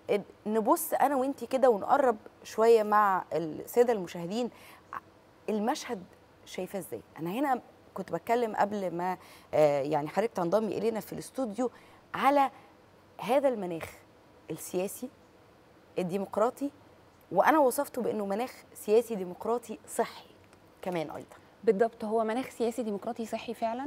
نبص انا وانتي كده ونقرب شويه مع الساده المشاهدين المشهد شايفاه ازاي انا هنا كنت بتكلم قبل ما آه، يعني حضرتك تنضمي الينا في الاستوديو على هذا المناخ السياسي الديمقراطي وانا وصفته بانه مناخ سياسي ديمقراطي صحي كمان ايضا بالضبط هو مناخ سياسي ديمقراطي صحي فعلا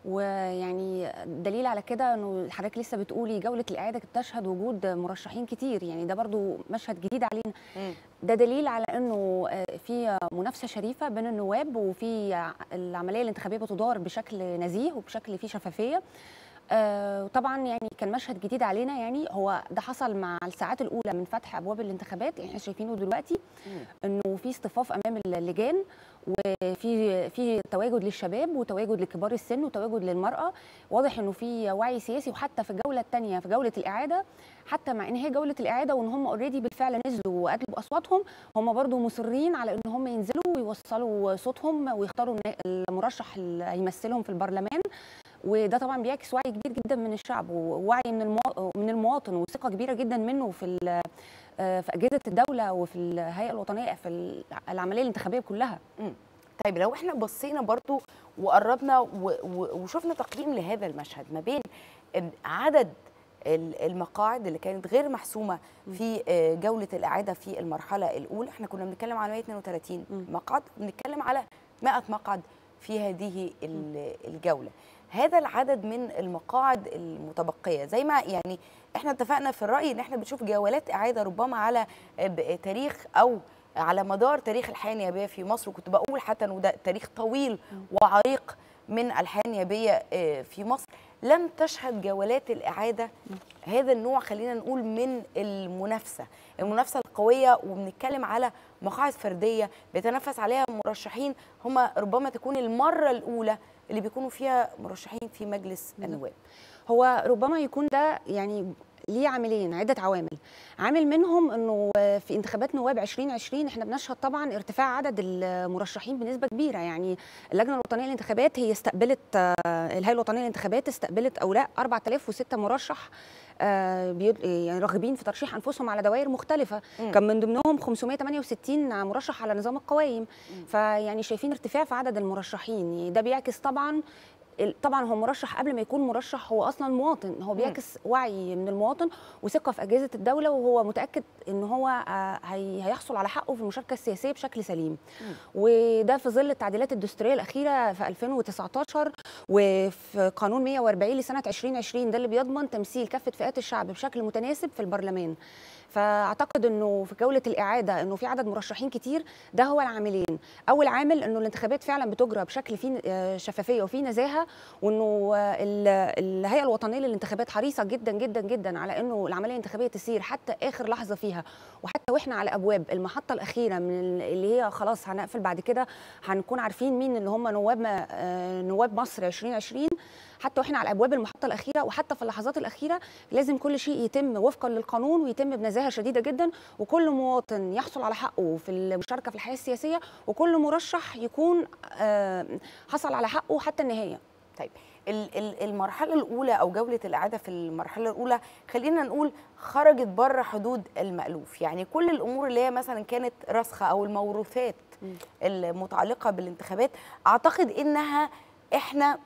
ويعني دليل على كده انه حضرتك لسه بتقولي جوله الاعاده بتشهد وجود مرشحين كتير يعني ده برضو مشهد جديد علينا مم. ده دليل على انه آه، في منافسه شريفه بين النواب وفي ع- العمليه الانتخابيه بتدار بشكل نزيه وبشكل فيه شفافيه آه، وطبعا يعني كان مشهد جديد علينا يعني هو ده حصل مع الساعات الاولى من فتح ابواب الانتخابات يعني احنا شايفينه دلوقتي مم. انه في اصطفاف امام اللجان وفي في تواجد للشباب وتواجد لكبار السن وتواجد للمراه واضح انه في وعي سياسي وحتى في الجوله الثانيه في جوله الاعاده حتى مع ان هي جوله الاعاده وان هم اوريدي بالفعل نزلوا وادلوا باصواتهم هم برضو مصرين على ان هم ينزلوا ويوصلوا صوتهم ويختاروا النا- المرشح اللي هيمثلهم في البرلمان وده طبعا بيعكس وعي كبير جدا من الشعب ووعي من المو... من المواطن وثقه كبيره جدا منه في ال... آه، في اجهزه الدوله وفي الهيئه الوطنيه في ال- العمليه الانتخابيه كلها طيب لو احنا بصينا برضو وقربنا و- و- وشفنا تقييم لهذا المشهد ما بين ال- عدد ال- المقاعد اللي كانت غير محسومه في آه، جوله الاعاده في المرحله الاولى احنا كنا بنتكلم على 132 مم. مقعد بنتكلم على 100 مقعد في هذه ال- الجوله هذا العدد من المقاعد المتبقيه زي ما يعني احنا اتفقنا في الراي ان احنا بنشوف جولات اعاده ربما على آه، ب- تاريخ او على مدار تاريخ الحياه النيابيه في مصر وكنت بقول حتى انه ده تاريخ طويل وعريق من الحياه النيابيه آه، في مصر لم تشهد جولات الاعاده هذا النوع خلينا نقول من المنافسه المنافسه القويه وبنتكلم على مقاعد فرديه بيتنافس عليها مرشحين هم ربما تكون المره الاولى اللي بيكونوا فيها مرشحين في مجلس النواب هو ربما يكون ده يعني ليه عاملين عده عوامل عامل منهم انه في انتخابات نواب 2020 احنا بنشهد طبعا ارتفاع عدد المرشحين بنسبه كبيره يعني اللجنه الوطنيه للانتخابات هي استقبلت آه، الهيئه الوطنيه للانتخابات استقبلت اوراق 4006 مرشح آه، بيد- يعني راغبين في ترشيح انفسهم على دوائر مختلفه مم. كان من ضمنهم 568 مرشح على نظام القوائم فيعني شايفين ارتفاع في عدد المرشحين يعني ده بيعكس طبعا ال- طبعا هو مرشح قبل ما يكون مرشح هو اصلا مواطن هو بيعكس وعي من المواطن وثقه في اجهزه الدوله وهو متاكد ان هو آه، هي- هيحصل على حقه في المشاركه السياسيه بشكل سليم وده في ظل التعديلات الدستوريه الاخيره في 2019 وفي قانون 140 لسنه 2020 ده اللي بيضمن تمثيل كافه فئات الشعب بشكل متناسب في البرلمان فاعتقد انه في جوله الاعاده انه في عدد مرشحين كتير ده هو العاملين اول عامل انه الانتخابات فعلا بتجرى بشكل فيه آه، شفافيه وفيه نزاهه وانه آه، ال- الهيئه الوطنيه للانتخابات حريصه جدا جدا جدا على انه العمليه الانتخابيه تسير حتى اخر لحظه فيها وحتى واحنا على ابواب المحطه الاخيره من ال- اللي هي خلاص هنقفل بعد كده هنكون عارفين مين اللي هم نواب ما- آه، نواب مصر 2020 حتى واحنا على ابواب المحطه الاخيره وحتى في اللحظات الاخيره لازم كل شيء يتم وفقا للقانون ويتم بنزاهه شديده جدا وكل مواطن يحصل على حقه في المشاركه في الحياه السياسيه وكل مرشح يكون آه، حصل على حقه حتى النهايه طيب ال- ال- المرحلة الأولى أو جولة الإعادة في المرحلة الأولى خلينا نقول خرجت بره حدود المألوف يعني كل الأمور اللي هي مثلا كانت راسخة أو الموروثات المتعلقة بالانتخابات أعتقد إنها إحنا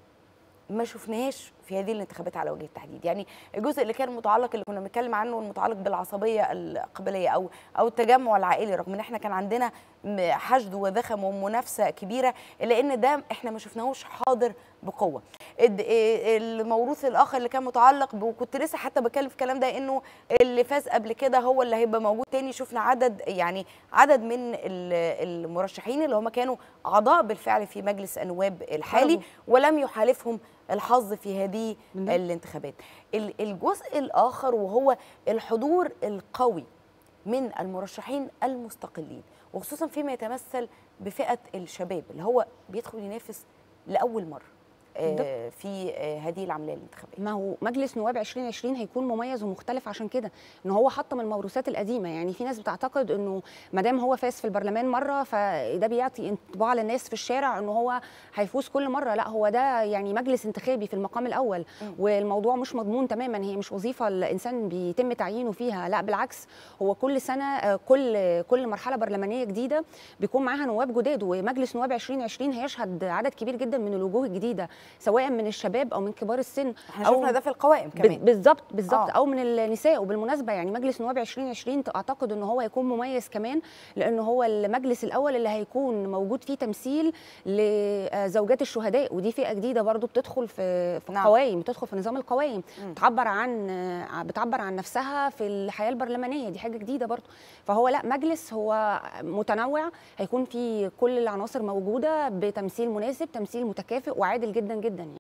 ما شفناهاش في هذه الانتخابات على وجه التحديد يعني الجزء اللي كان متعلق اللي كنا بنتكلم عنه المتعلق بالعصبيه القبليه او او التجمع العائلي رغم ان احنا كان عندنا م- حشد وذخم ومنافسه كبيره الا ان ده احنا ما شفناهوش حاضر بقوه الد- إيه الموروث الاخر اللي كان متعلق ب- وكنت لسه حتى بتكلم في الكلام ده انه اللي فاز قبل كده هو اللي هيبقى موجود تاني شفنا عدد يعني عدد من ال- المرشحين اللي هم كانوا اعضاء بالفعل في مجلس النواب الحالي خرجوا. ولم يحالفهم الحظ في هذه بالظبط. الانتخابات ال- الجزء الآخر وهو الحضور القوي من المرشحين المستقلين وخصوصا فيما يتمثل بفئة الشباب اللي هو بيدخل ينافس لأول مرة آه، في آه، هذه العمليه الانتخابيه ما هو مجلس نواب 2020 هيكون مميز ومختلف عشان كده ان هو حطم الموروثات القديمه يعني في ناس بتعتقد انه ما دام هو فاز في البرلمان مره فده بيعطي انطباع للناس في الشارع انه هو هيفوز كل مره لا هو ده يعني مجلس انتخابي في المقام الاول والموضوع مش مضمون تماما هي مش وظيفه الانسان بيتم تعيينه فيها لا بالعكس هو كل سنه آه، كل كل مرحله برلمانيه جديده بيكون معاها نواب جداد ومجلس نواب 2020 هيشهد عدد كبير جدا من الوجوه الجديده سواء من الشباب او من كبار السن احنا شفنا ده في القوائم ب- كمان بالظبط بالظبط آه. او من النساء وبالمناسبه يعني مجلس نواب 2020 اعتقد ان هو هيكون مميز كمان لانه هو المجلس الاول اللي هيكون موجود فيه تمثيل لزوجات الشهداء ودي فئه جديده برضو بتدخل في في نعم. القوائم بتدخل في نظام القوائم مم. بتعبر عن بتعبر عن نفسها في الحياه البرلمانيه دي حاجه جديده برضو فهو لا مجلس هو متنوع هيكون فيه كل العناصر موجوده بتمثيل مناسب تمثيل متكافئ وعادل جدا جدا يعني